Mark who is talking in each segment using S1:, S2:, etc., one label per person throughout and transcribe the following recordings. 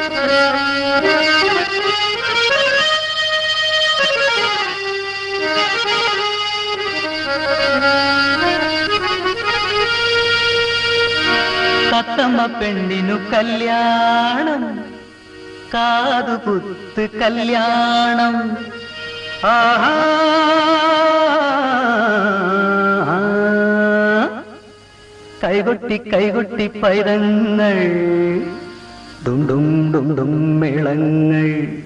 S1: തത്തമ്മ പെണ്ണിനു കല്യാണം കാതുകുത്ത് കല്യാണം ആഹാ കൈകൊട്ടി കൈകൊട്ടി പൈതങ്ങൾ ഡുണ്ടും ഡുണ്ടും മേളങ്ങൾ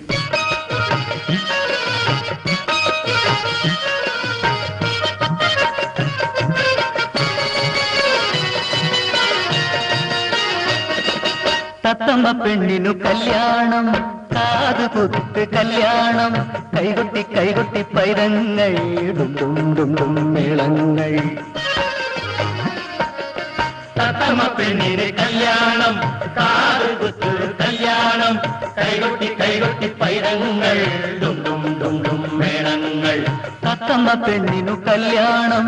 S1: തത്തമ്മ പെണ്ണിനു കല്യാണം കാതുകുത്ത് കല്യാണം കൈകൊട്ടി കൈകൊട്ടി പൈതങ്ങൾ ഡുണ്ടും ഡുണ്ടും മേളങ്ങൾ
S2: തത്തമ്മ പെണ്ണിന് കല്യാണം കാതുകുത്ത് കല്യാണം കൈകൊട്ടി കൈകൊട്ടി പൈതങ്ങൾ ഡുണ്ടും ഡുണ്ടും മേളങ്ങൾ
S1: തത്തമ്മ പെണ്ണിനു കല്യാണം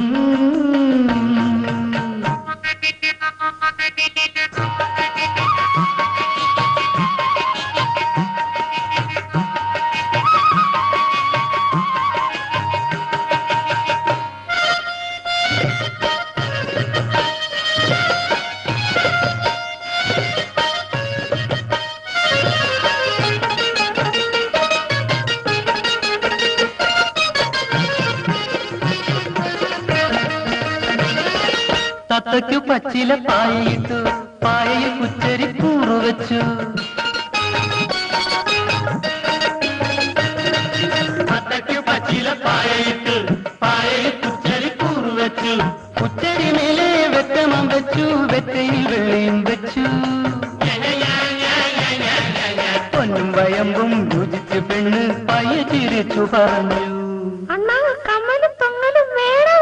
S1: തത്തയ്ക്കു പച്ചില പായയിട്ടു പായയിൽ കുച്ചരി കൂറു വെച്ചു
S2: തത്തയ്ക്ക് പച്ചില പായയിട്ട് പായയിൽ കുച്ചരി കൂറു വെച്ചു
S1: കുച്ചരി മേലെ വെറ്റമം വെച്ചു വെറ്റയിൽ വെള്ളിയും വെച്ചു പൊന്നും വയമ്പും രുചിച്ച് പെണ്ണ് പയ്യ ചിരിച്ചു പറഞ്ഞു
S3: അണ്ണാ കമ്മലും തൊങ്ങലും വേണം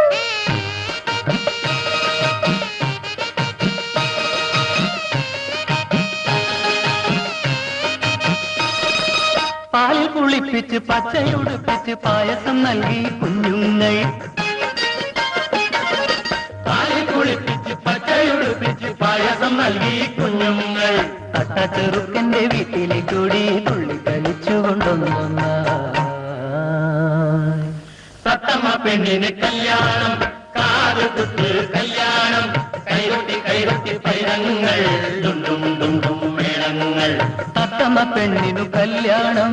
S1: പാലിൽ കുളിപ്പിച്ച് പച്ചയുടുപ്പിച്ച് പായസം നൽകി കുഞ്ഞുങ്ങൾ
S2: പാലിൽ കുളിപ്പിച്ച് പച്ചയുടുപ്പിച്ച് പായസം നൽകി കുഞ്ഞുങ്ങൾ
S1: തട്ട ചെറുക്കന്റെ വീട്ടിലെ കൂടി തുള്ളി കളിച്ചു കൊണ്ടൊന്ന
S2: തത്തമ്മ പെണ്ണിന് കല്യാണം കാതുകുത്ത് കല്യാണം കൈകൊട്ടി കൈകൊട്ടി പൈതങ്ങൾ ഡുണ്ടും ഡുണ്ടും മേളങ്ങൾ
S1: തത്തമ്മ പെണ്ണിനു കല്യാണം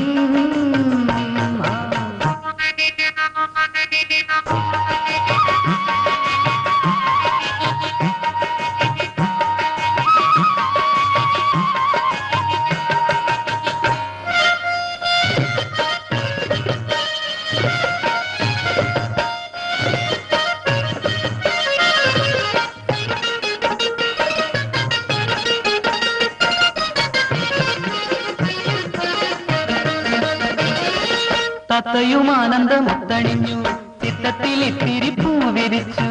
S1: തത്തയും ആനന്ദമുത്തണിഞ്ഞു ചിത്തത്തിൽ ഇത്തിരി പൂ വിരിച്ചു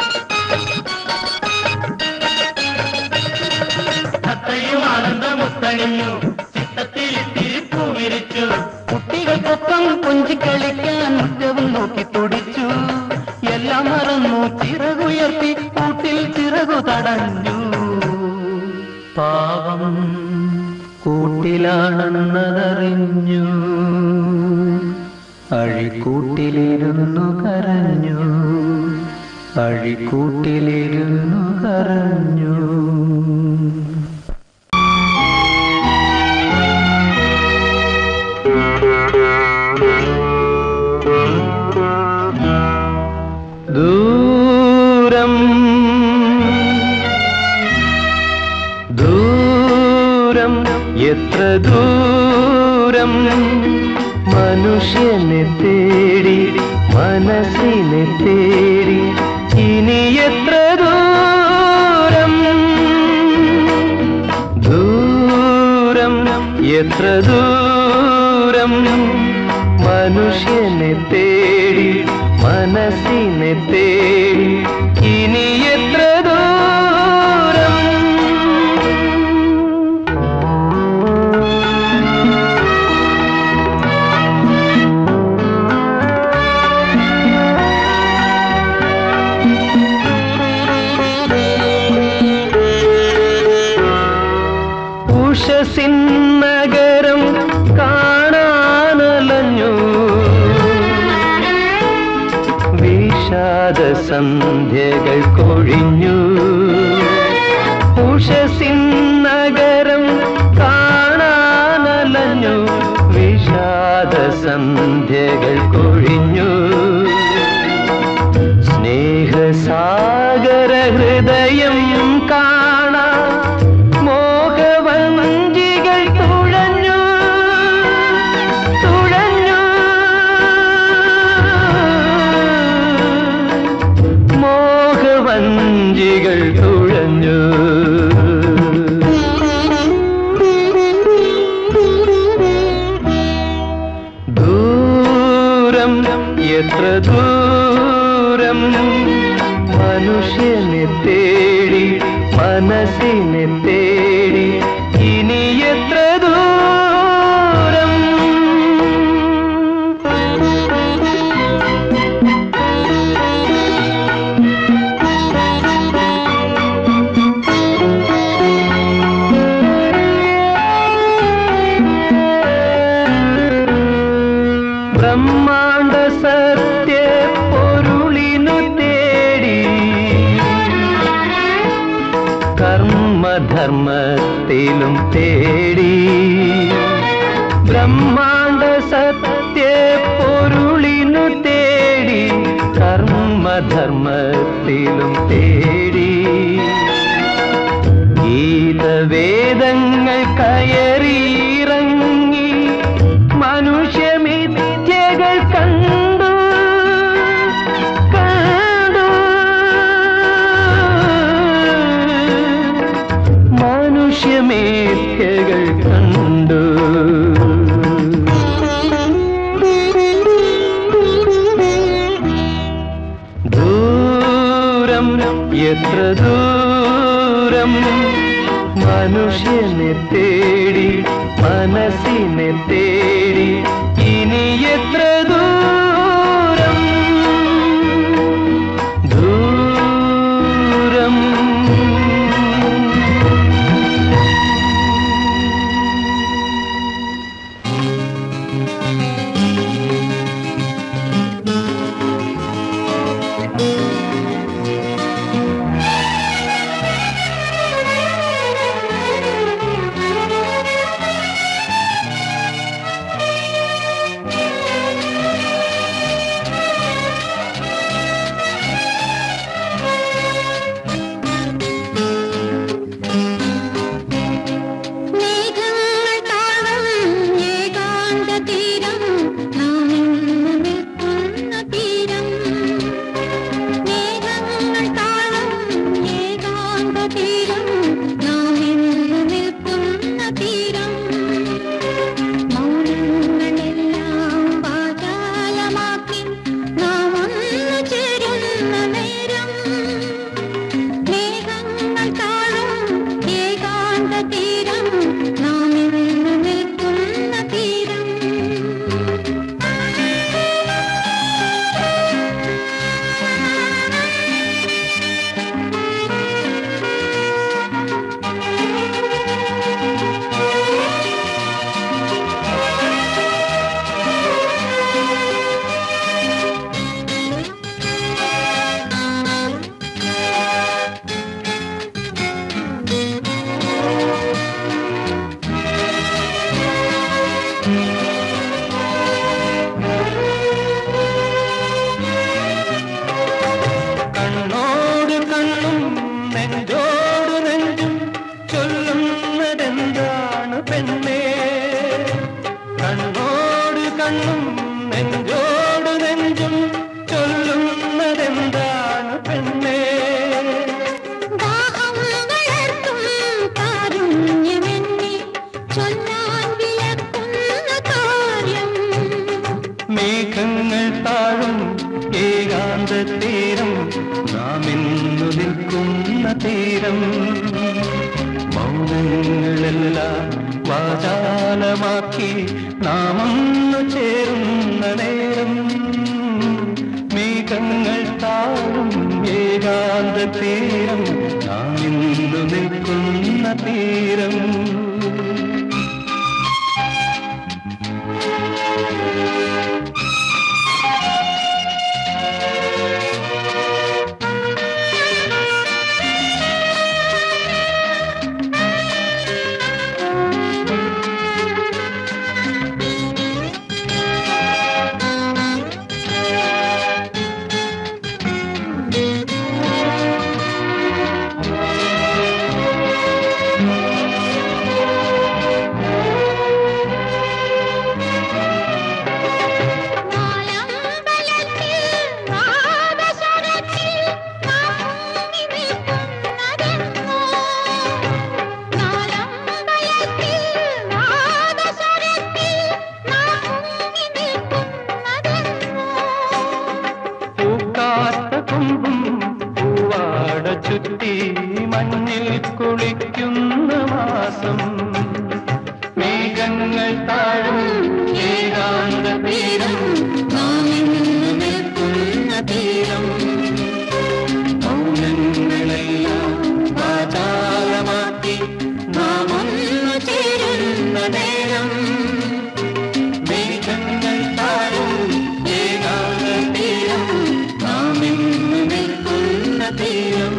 S2: തത്തയും ആനന്ദമുത്തണിഞ്ഞു ചിത്തത്തിൽ തിരിപ്പു വിരിച്ചു
S1: കുട്ടികൾക്കൊപ്പം കൊഞ്ചിക്കളിക്കാൻ മുറ്റവും നോക്കി തുടിച്ചു എല്ലാം മറന്നു ചിറകുയർത്തി കൂട്ടിൽ ചിറകു തടഞ്ഞു പാവം കൂട്ടിലാണെന്നതറിഞ്ഞു അഴിക്കൂട്ടിലിരുന്നു കരഞ്ഞു അഴിക്കൂട്ടിലിരുന്നു കരഞ്ഞു ദൂരം ദൂരം എത്ര ദൂരം മനുഷ്യനെ തേടി മനസ്സിനെ തേടി ഇനി എത്ര ദൂരം ദൂരം എത്ര ദൂരം മനുഷ്യനെ തേടി മനസ്സിനെ തേടി ഇനി എത്ര ദൂരം ഉഷസിൻ നഗരം കാണാനലഞ്ഞു വിഷാദ സന്ധ്യകൾ കൊഴിഞ്ഞു ഉഷസിൻ നഗരം കാണാനലഞ്ഞു വിഷാദ സന്ധ്യകൾ കൊഴിഞ്ഞു സ്നേഹസാഗര ഹൃദയം കാണാ മോഹവഞ്ചികൾ തുഴഞ്ഞു തുഴഞ്ഞു മോഹവഞ്ചികൾ തുഴഞ്ഞു ദൂരം എത്ര ദൂരം മനുഷ്യനെ തേടി മനസ്സിനെ തേടി ഇനി എത്ര ദൂരം ബ്രഹ്മാണ്ട സത്യ പൊരുളിനു തേടി കർമ്മധർമ്മത്തിലും തേടി ബ്രഹ്മാണ്ട സത്യ പൊരുളിനു തേടി കർമ്മധർമ്മത്തിലും തേടി ഗീതവേദങ്ങൾ കയറിയിറങ്ങി മനുഷ്യമിഥ്യകൾ കണ്ടു കണ്ടു മനുഷ്യമേഥ്യകൾ കണ്ടു ദൂരം എത്ര ദൂരം മനുഷ്യനെ തേടി മനസ്സിനെ തേടി ഇനി എത്ര ദൂരം ദൂരം
S3: മേഘങ്ങൾ താളം ഏകാന്ത തീരം നാം ഇന്ന് നിൽക്കുന്ന തീരം മേഘങ്ങൾ താളം ഏകാന്ത തീരം നാം ഇന്ന് നിൽക്കുന്ന തീരം മൗനങ്ങളെല്ലാം വാചാലമാക്കി നാം ഒന്നു ചേരുന്ന നേരം മേഘങ്ങൾ താഴും ഏകാന്ത തീരം നാം ഇന്ന് നിൽക്കുന്ന തീരം
S1: കണ്ണോട് കണ്ണും നെഞ്ചോട് നെഞ്ചും ചൊല്ലുന്നതെന്താണ് പെണ്ണേ കണ്ണോട് കണ്ണും നെഞ്ചോട് നെഞ്ചും ചൊല്ലുന്നതെന്താണ് പെണ്ണേ
S3: ദാഹം വളർത്തും കാരുണ്യമെന്നെ ചൊല്ലാൻ വിലക്കുന്ന കാര്യം
S1: മേഘങ്ങൾ താഴും ഏകാന്ത തീരം നാം ഇന്നു നിൽക്കുന്ന തീരം മൗനങ്ങളെല്ലാം വാചാലമാക്കി നാം ഒന്നു ചേരുന്ന നേരം മേഘങ്ങൾ താഴും ഏകാന്ത തീരം നാം ഇന്നു നിൽക്കുന്ന തീരം
S2: മേഘങ്ങൾ താഴും ഏകാന്ത തീരം നാം ഇന്ന് നിൽക്കുന്ന തീരം മൗനങ്ങളെല്ലാം വാചാലമാക്കി നാം ഒന്നു ചേരുന്ന നേരം മേഘങ്ങൾ താഴും ഏകാന്ത തീരം നാം ഇന്ന് നിൽക്കുന്ന തീരം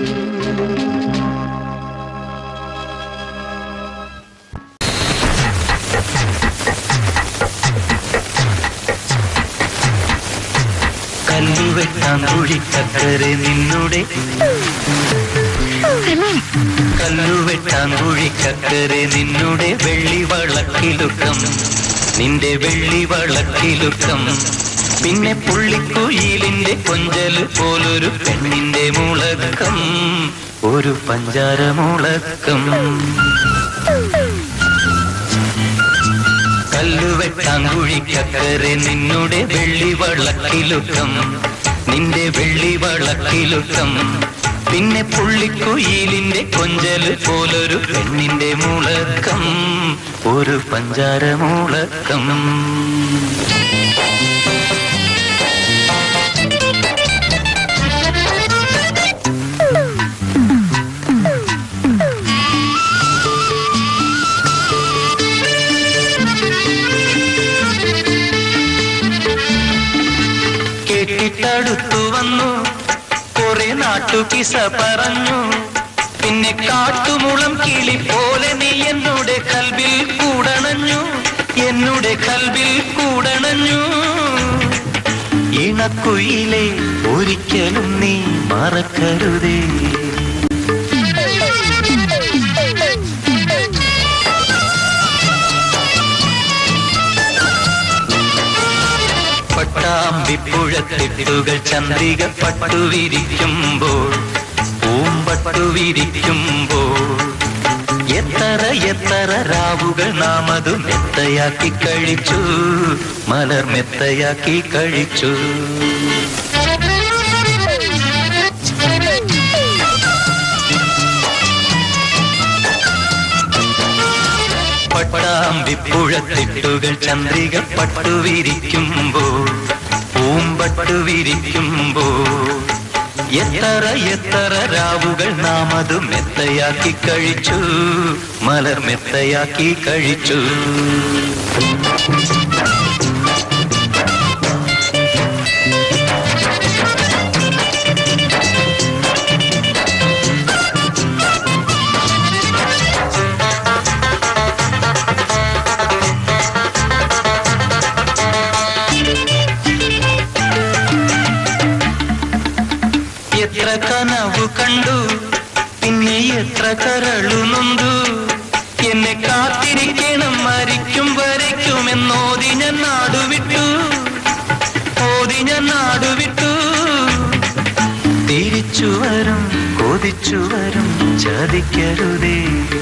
S1: കല്ലുവെട്ടാൻ കുഴിക്കക്കരെ നിന്നുടെ കല്ലുവെട്ടാൻ കുഴിക്കക്കരെ നിന്നുടെ വെള്ളി വളക്കിലുക്കം നിന്റെ വെള്ളി വളക്കിലുക്കം പിന്നെ പുള്ളിക്കുയിലിന്റെ കൊഞ്ചല് പോലൊരു പെണ്ണിന്റെ മുളക്കം ഒരു പഞ്ചാര മുളക്കം കല്ലുവെട്ടാൻ കുഴിക്കക്കരെ നിന്നുടെ വെള്ളി വളക്കിലുക്കം നിന്റെ വെള്ളി വളക്കിലുക്കം പിന്നെ പുള്ളിക്കുയിലിന്റെ കൊഞ്ചല് പോലൊരു പെണ്ണിന്റെ മുളക്കം ഒരു പഞ്ചാര മുളക്കം കേട്ടിട്ടടുത്തു വന്നു കുറെ നാട്ടുകിസ പറഞ്ഞു പിന്നെ കാട്ടുമുളം കിളി പോലെ നീ എന്നോട് കൽവിൽ കൂടണഞ്ഞു എന്നോട് കൽവിൽ കൂടണഞ്ഞു ഇണക്കുയിലെ ഒരിക്കലും നീ മറക്കരുതേ പട്ടാമ്പിപ്പുഴത്തിട്ടുകൾ ചന്ദ്രിക പട്ടുവിരിക്കുമ്പോൾ പൂമ്പട്ടുവിരിക്കുമ്പോൾ എത്ര എത്ര രാവുകൾ നാം അത് മെത്തയാക്കി കഴിച്ചു മലർ മെത്തയാക്കി കഴിച്ചു പട്ടാമ്പിപ്പുഴത്തിട്ടുകൾ ചന്ദ്രിക പട്ടുവിരിക്കുമ്പോൾ പൂമ്പട്ടുവിരിക്കുമ്പോൾ എത്ര എത്ര രാവുകൾ നാം അത് മെത്തയാക്കി കഴിച്ചു മലർ മെത്തയാക്കി കഴിച്ചു എത്ര കനവു കണ്ടു പിന്നെ എത്ര കരളു നൊന്തു എന്നെ കാത്തിരിക്കണം മരിക്കും വരയ്ക്കുമെന്നോതി ഞാൻ നാടുവിട്ടു ഓതി ഞാൻ നാടുവിട്ടു തിരിച്ചു വരും കൊതിച്ചു വരും ചതിക്കരുതേ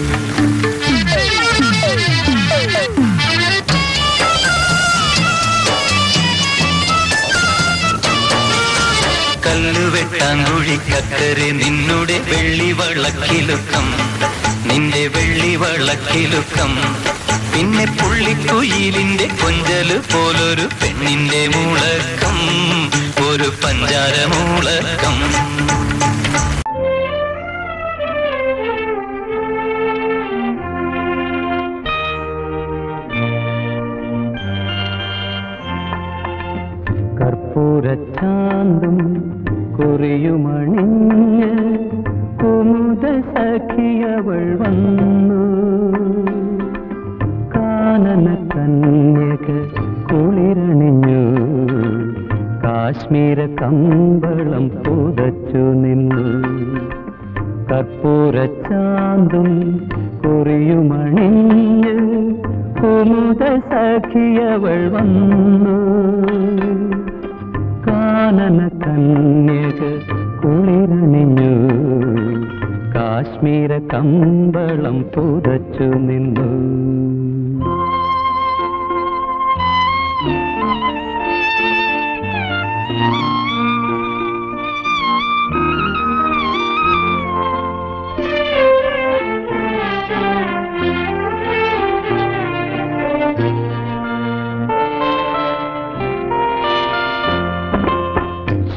S1: കല്ലുവെട്ടാൻ കുഴിക്കക്കരെ നിന്നുടെ വെള്ളി വളക്കിലുക്കം നിന്റെ വെള്ളി വളക്കിലുക്കം പിന്നെ പുള്ളിക്കുയിലിന്റെ കൊഞ്ചല് പോലൊരു പെണ്ണിന്റെ മുളക്കം ഒരു പഞ്ചാര മുളക്കം കർപ്പൂരച്ചാന്തും കുറിയുമണിഞ്ഞ് കുമുദ സഖിയവൾ വന്നു കാനന കന്യക കുളിരണിഞ്ഞു കാശ്മീര കമ്പളം പുതച്ചു നിന്നു കർപ്പൂരച്ചാന്തും കുറിയുമണിഞ്ഞ് കുമുദ സഖിയവൾ വന്നു കാനന കന്യക കുളിരണിഞ്ഞു കാശ്മീര കമ്പളം പുതച്ചു നിന്നു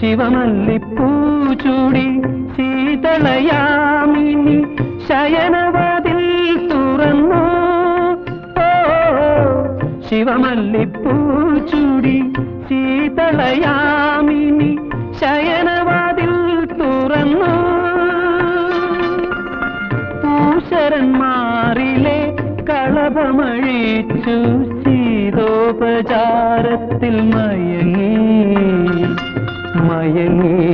S1: ശിവമല്ലിപ്പൂ ചൂടി ശീതളയാമിനി ശയനവതിൽ തുറന്നു ഓ ശിവമല്ലിപ്പൂ ചൂടി ശീതളയാമിനി ശയനവാതിൽ തുറന്നു പൂശരന്മാരിലെ കളഭമഴിച്ചു ശീതോപചാരത്തിൽ മയങ്ങി മയങ്ങി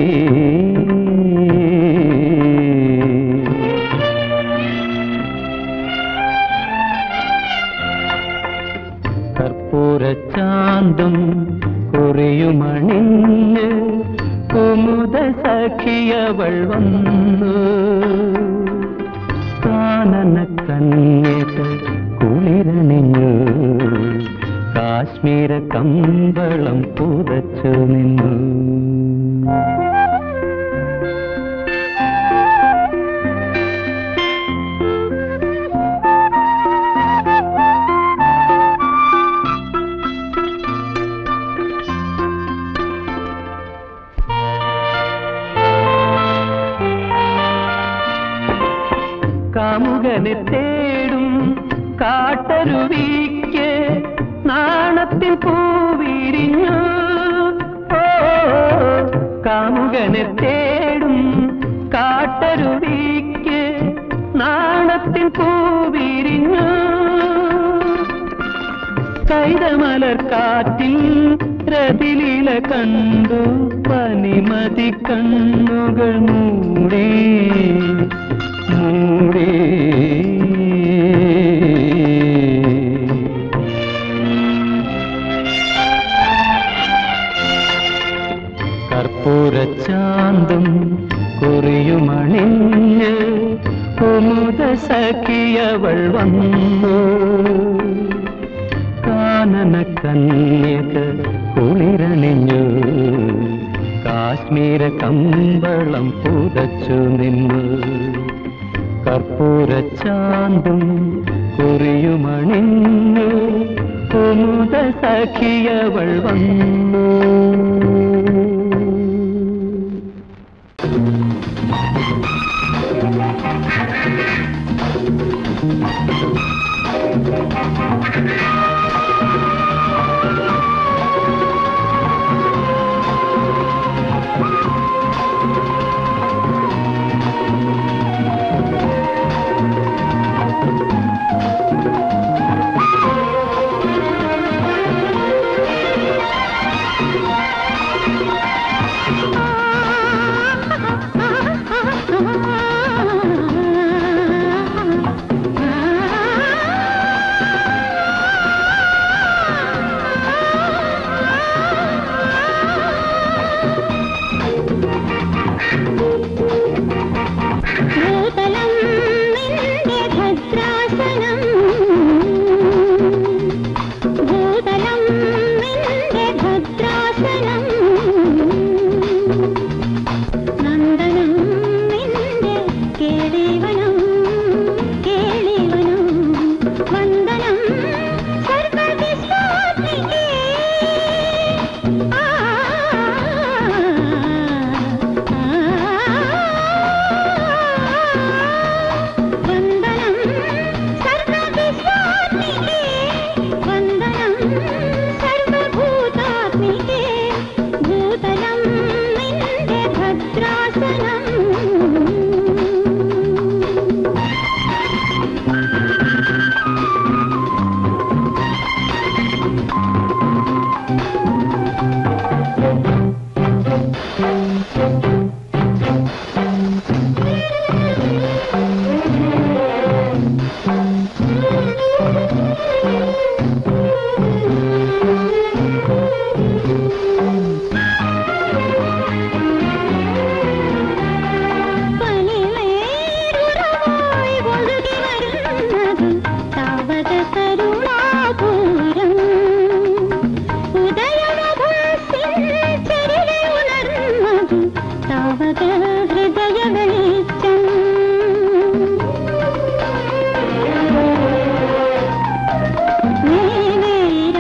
S1: കർപ്പൂരച്ചാന്തം കുറിയുമണിഞ്ഞ് കുമുദ സഖിയവൾ വന്നു കാനന കന്യക കുളിരണിഞ്ഞു കാശ്മീര കമ്പളം പുതച്ചു നിന്നു കാമുകനെ തേടും കാട്ടരുവിക്ക് നാണത്തിൽ പൂവിരിഞ്ഞു ഓ കാമുകനെ തേടും കാട്ടരുവിക്ക് നാണത്തിൽ പൂവിരിഞ്ഞു കൈതമലർ കാറ്റിൽ രതിലീല കണ്ടു പനിമതി കണ്ണുകൾ മൂടി മൂടി കർപ്പൂരച്ചാന്തം കുറിയുമണിഞ്ഞ് കുമുദ സഖിയവൾ വന്നു കാനന കന്യക കുളിരണിഞ്ഞു കാശ്മീര കമ്പളം പുതച്ചു നിന്നു കർപ്പൂരച്ചാന്തം കുറിയുമണിഞ്ഞു കുമുദ സഖിയവൾ വന്നു
S3: ഭൂതലം നിന്റെ ഭദ്രാസനം ഭൂതലം നിന്റെ ഭദ്രാസനം നന്ദനം നിന്റെ കേളിവനം കേളിവനം വന്ദനം സർവവിശ്വാത്മികേ ആ വന്ദനം സർവവിശ്വാത്മികേ വന്ദനം സർവഭൂതാത്മികേ ഭൂതലം നിന്റെ ഭദ്രാസനം പനിവേരുറവായി ഒഴുകി വരുന്നത് താവക കരുണാപൂരം ഉദയമഭാസിൽ ചെരിലെ ഉണർന്നത് താവക ഹൃദയ വെളിച്ചം നീ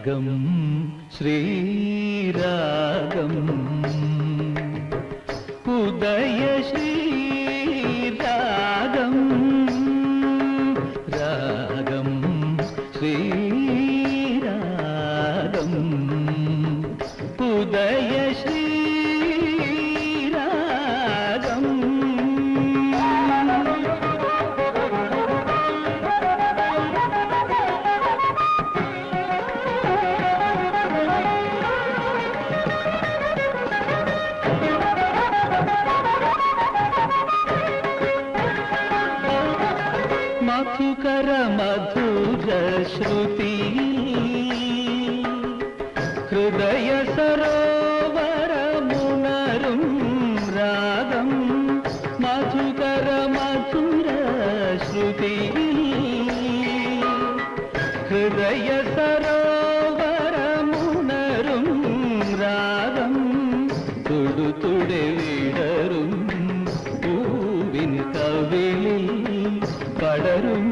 S1: രാഗം ശ്രീരാഗം ഉദയ ശ്രീരാഗം രാഗം ശ്രീരാഗം ഉദയ ശ്രീരാഗം മധുകര മധുര ശ്രുതി ഹൃദയ സരോവരമുണരും രാഗം മധുകര മധുര ശ്രുതി ഹൃദയ സരോവരമുണരും രാഗം തുടുതുടെ വിടരും പൂവിൻ കവിളിൽ പടരും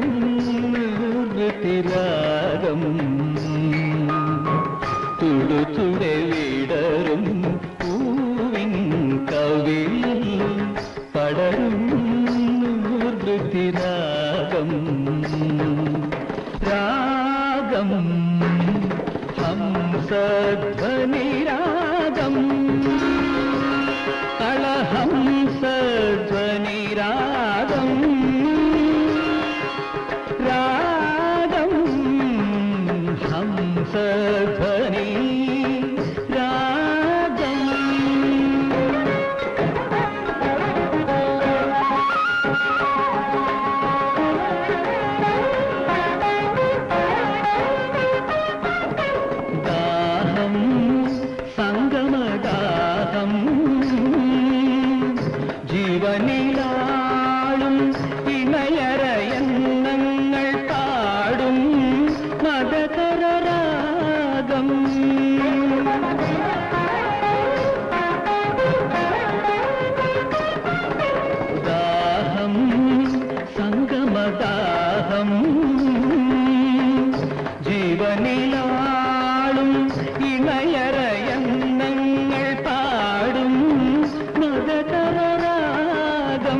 S1: ഋതിരാഗം തുടുതുടെ വിടരും പൂവിൻ കവിളിൽ പടരും ഋതിരാഗം രാഗം ഹംസധ്വനിരാഗം കളഹംസധ്വനിരാഗം രാഗം ഹംസധ്വനി രാഗം ദാഹം സംഗമദാഹം ജീവനിലാളും ഇണയരയന്നങ്ങൾ പാടും മതകരരാഗം ദാഹം സംഗമദാഹം ജീവനിലാളും ഇണയരയന്നങ്ങൾ പാടും മതകരരാഗം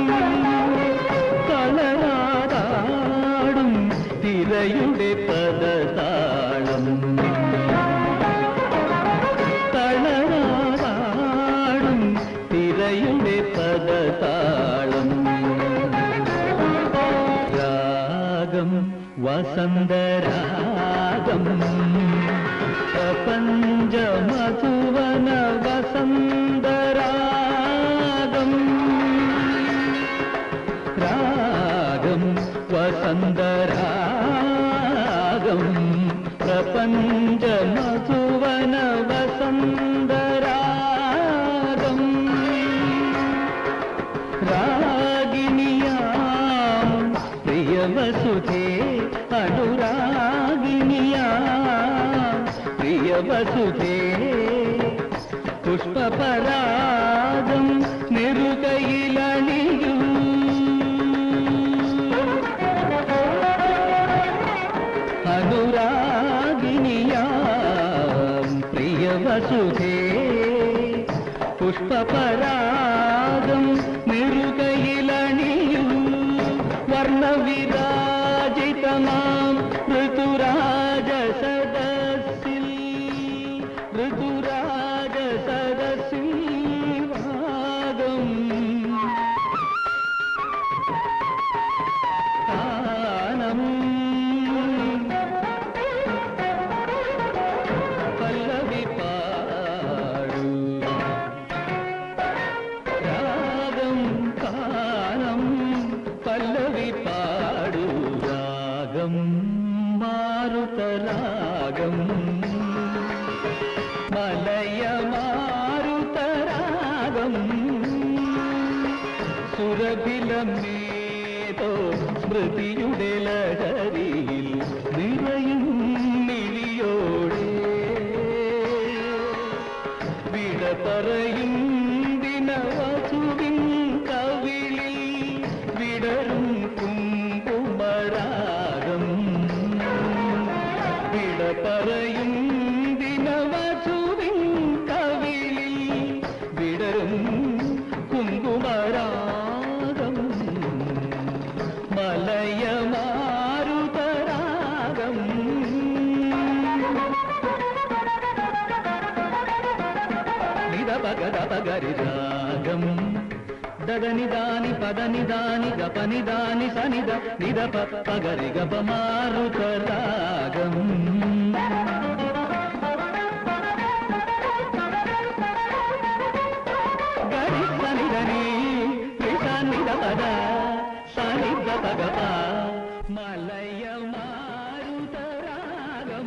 S1: കളറാടാടും തിരയുടെ പദതാളം തളരാടും തിരയുടെ പദതാളം രാഗം വസന്തരാഗം പ്രപഞ്ച മധുവന വസന്തരാഗം രാഗം വസന്തരാഗം പ്രപഞ്ച മധുവന വസന്തരാഗം രാഗിണിയാം പ്രിയവസുധേ അനുരാഗിണിയാം പ്രിയവസുധേ പുഷ്പപരാഗം നെറുകയിലണിയൂ അനുരാഗിണിയാം പ്രിയവസുധേ പുഷ്പപരാഗം നെറുകയിലണിയൂ വർണ്ണവിരാജിതമാം ഋതുരാജ സദസ്സിൽ ഋതുരാജ സദസ്സിൽ ഭാഗം കാനം പല്ലവി പാടൂ രാഗം കാനം പല്ലവി പാടൂ രാഗം മാറുതരാഗം മലയ മാറുതരാഗം സുരഭിലമേതോ സ്മൃതിയുടെ ലഹരിയിൽ നിറയും മിഴിയോടെ വിട പറയും ദിനവസുവിൻ കവിളിൽ വിടരും കുങ്കുമരാഗം വിട പറയും సరిరాగం దదని దాని పదని దాని గపని దాని సనిద నిదప పగరి గప మారుత రాగం గరి సనిదని సన్నిద పద సనిద పగప మలయ మారుత రాగం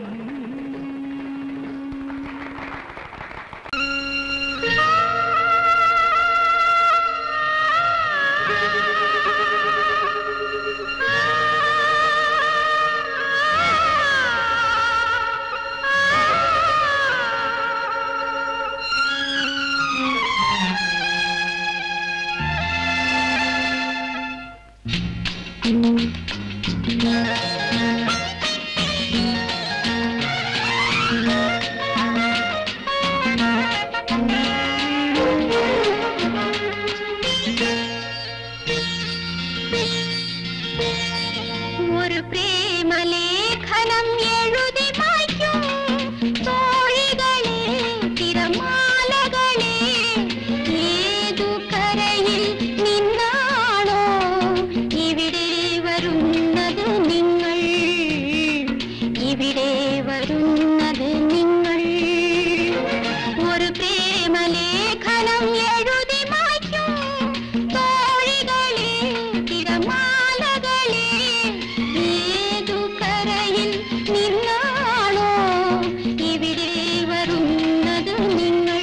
S3: ஒரு பிரேமலேഖനം എഴുതി മായ്ക്കും തോഴികളെ തിരമാലകളെ ഏതു കരയിൽ നിന്നാണോ ഇവിടെ വരുന്നത് നിങ്ങൾ ഇവിടെ വരുന്നത് നിങ്ങൾ ഒരു പ്രേമലേഖനം എഴുതി മായ്ക്കും തോഴികളെ തിരമാലകളെ ഏതു കരയിൽ നിന്നാണോ ഇവിടെ വരുന്നത് നിങ്ങൾ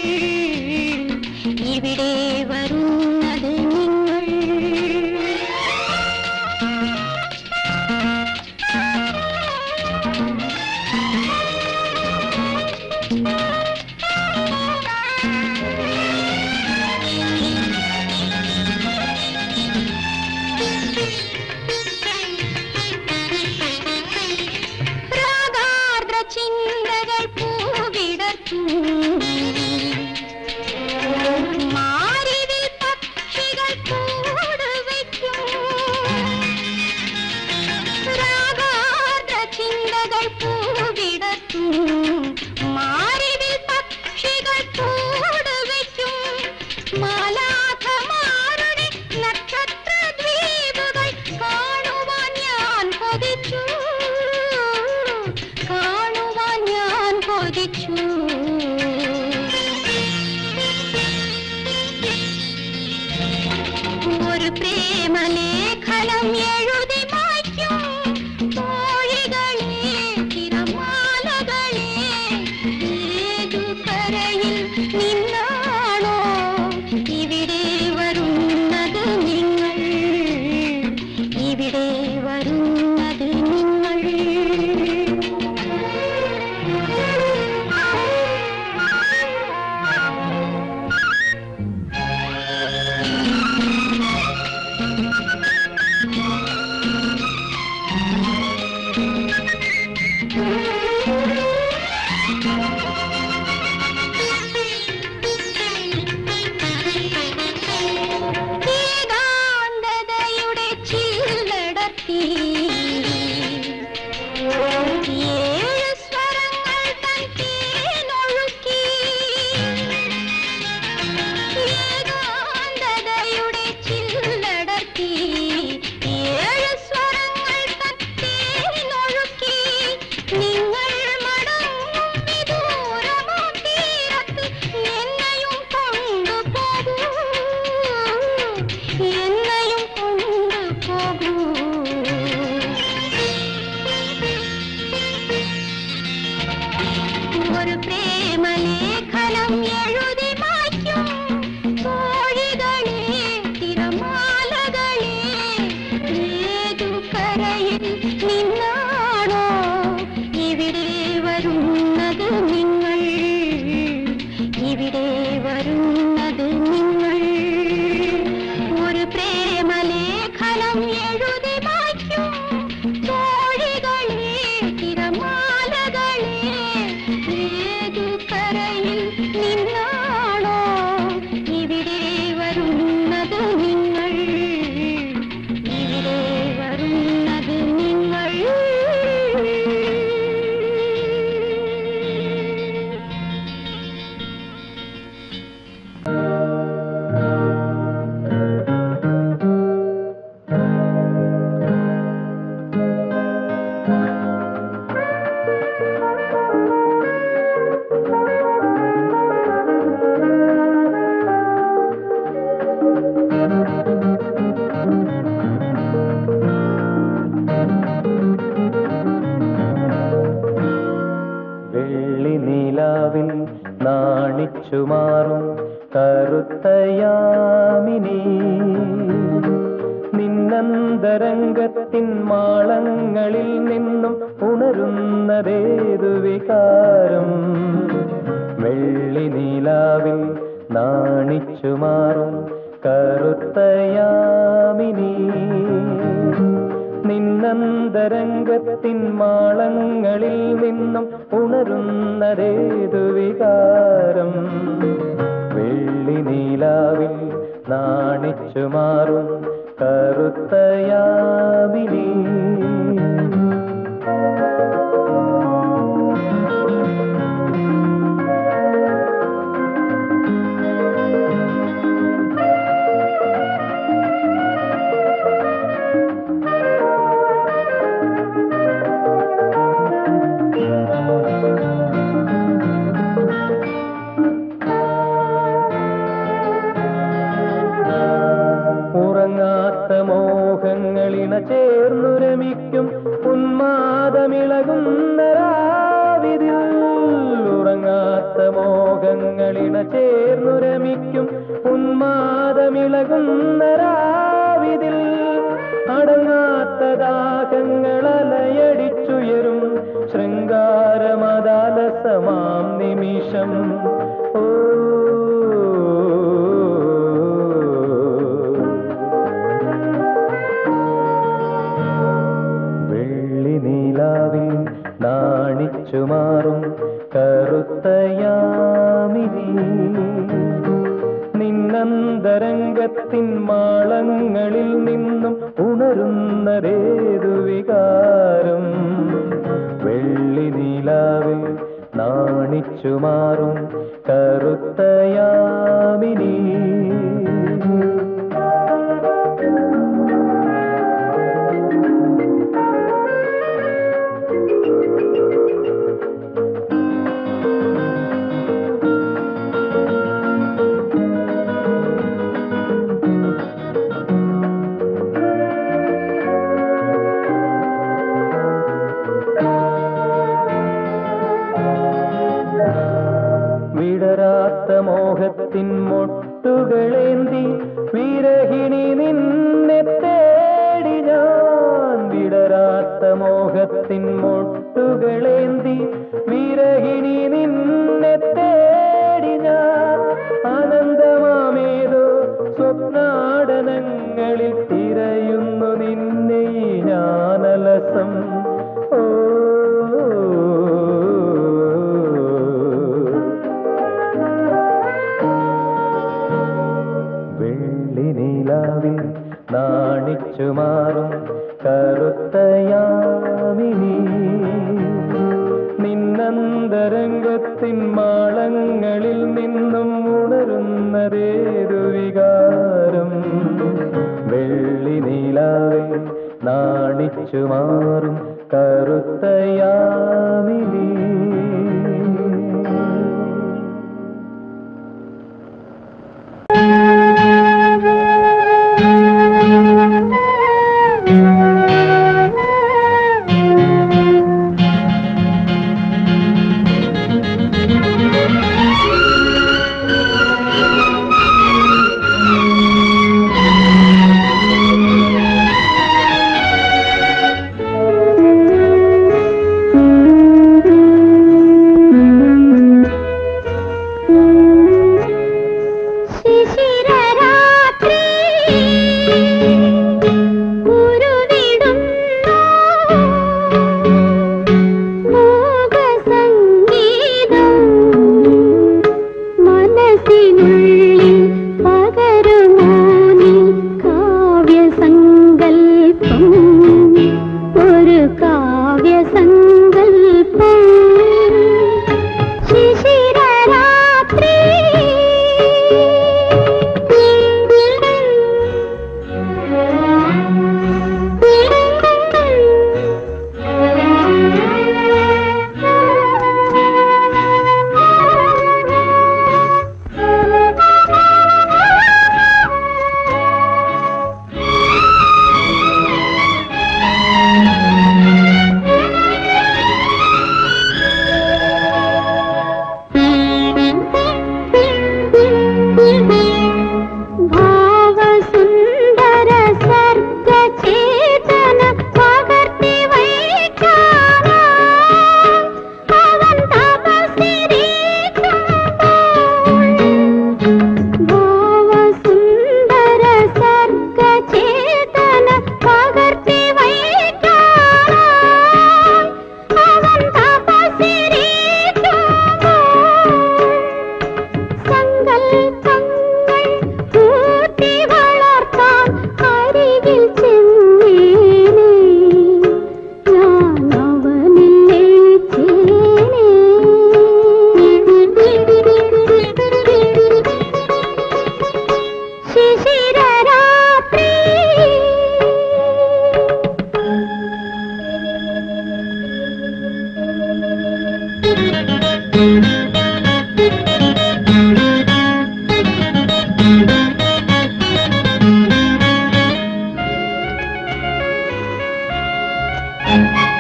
S3: ഇവിടെ വരുന്നത് നിങ്ങൾ രാഗാർദ്ര ചിന്തകൾ പൂവിടർത്തും മാരിവിൽ പക്ഷികൾ കൂട് വയ്ക്കും രാഗാർദ്ര ചിന്തകൾ പൂവിടർത്തും മാരിവിൽ പക്ഷികൾ കൂട് വയ്ക്കും മാലാഖമാരുടെ നക്ഷത്ര ദ്വീപുകൾ കാണുവാൻ ഞാൻ കൊതിച്ചു കാണുവാൻ ഞാൻ കൊതിച്ചു ഒരു പ്രേമലേഖനം എഴുതി മായ്ക്കും തോഴികളെ തിരമാലകളെ ഏതു കരയിൽ നിന്നാണോ ഇവിടെ വരുന്നത് നിങ്ങൾ ഇവിടെ വരുന്നത് നിങ്ങൾ ഏകാന്തതയുടെ ചില്ലടത്തി ഏഴ് സ്വരങ്ങൾ തൻ തേനൊഴുക്കി ഏകാന്തതയുടെ ചില്ലടത്തി ഏഴ് സ്വരങ്ങൾ തൻ തേനൊഴുക്കി നിങ്ങൾ മടങ്ങും വിദൂരമോ തീരത്ത് എന്നെയും കൊണ്ടുപോകൂ എന്നെയും കൊണ്ടുപോകൂ ഒരു പ്രേമലേഖനം എഴുതി മായ്ക്കും തോഴികളെ തിരമാലകളെ ഏതു കരയിൽ നിന്നാണോ ഇവിടെ വരുന്നത് നിങ്ങൾ ഇവിടെ വരുന്നത് നിങ്ങൾ ഒരു പ്രേമലേഖനം എഴുതി മായ്ക്കും തോഴികളെ തിരമാലകളെ ഏതു കരയിൽ നിന്നാണോ ഇവിടെ വരുന്നത് നിങ്ങൾ ഇവിടെ വരുന്നത് നിങ്ങൾ
S4: നാണിച്ചു മാറും കറുത്തയാമിനി നിന്നന്തരംഗത്തിൻ മാളങ്ങളിൽ നിന്നും ഉണരുന്നതേതു വികാരം വെള്ളി നീലാവിൽ നാണിച്ചു മാറും കറുത്തയാമിനി നിന്നന്തരംഗത്തിൻ മാളങ്ങളിൽ നിന്നും ഉണരുന്നതേതു വികാരം വെള്ളി നീലാവിൽ നാണിച്ചു മാറും കറുത്തയാമിനി ഉറങ്ങാത്ത മോഹങ്ങളിണ ചേർന്നു രമിക്കും ഉന്മാദമിളകുന്ന രാവിതിൽ ഉറങ്ങാത്ത മോഹങ്ങളിണ ചേർന്നു രമിക്കും ഉന്മാദമിളകുന്ന രാവിതിൽ അടങ്ങാത്ത ദാഹങ്ങൾ അലയടിച്ചുയരും ശൃംഗാരമദാലസമാം നിമിഷം ഓ വെള്ളി നീലാവിൽ നാണിച്ചു മാറും കറുത്തയാമിനി നിന്നന്തരംഗത്തിൻ മാളങ്ങളിൽ നിന്നും ഉണരുന്നതേതു വികാരം വെള്ളി നീലാവിൽ നാണിച്ചു മാറും കറുത്തയാമിനി വിടരാത്ത മോഹത്തിൻ മൊട്ടുകളേന്തി വിരഹിണി നിന്നെ തേടി ഞാൻ വിടരാത്ത മോഹത്തിൻ മൊട്ടുകളേന്തി വിരഹിണി നിന്നെ തേടി ഞാൻ ആനന്ദമാമേതോ സ്വപ്നാടനങ്ങളിൽ തിരയുന്നു നിന്നെ ഈ ഞാനലസം ഓ വെള്ളി നീലാവിൽ നാണിച്ചു മാറും കറുത്തയാമിനി നിന്നന്തരംഗത്തിൻ മാളങ്ങളിൽ നിന്നും ഉണരുന്നതേതു വികാരം വെള്ളി നീലാവിൽ നാണിച്ചു മാറും കറുത്തയാമിനി
S3: Thank you. ആ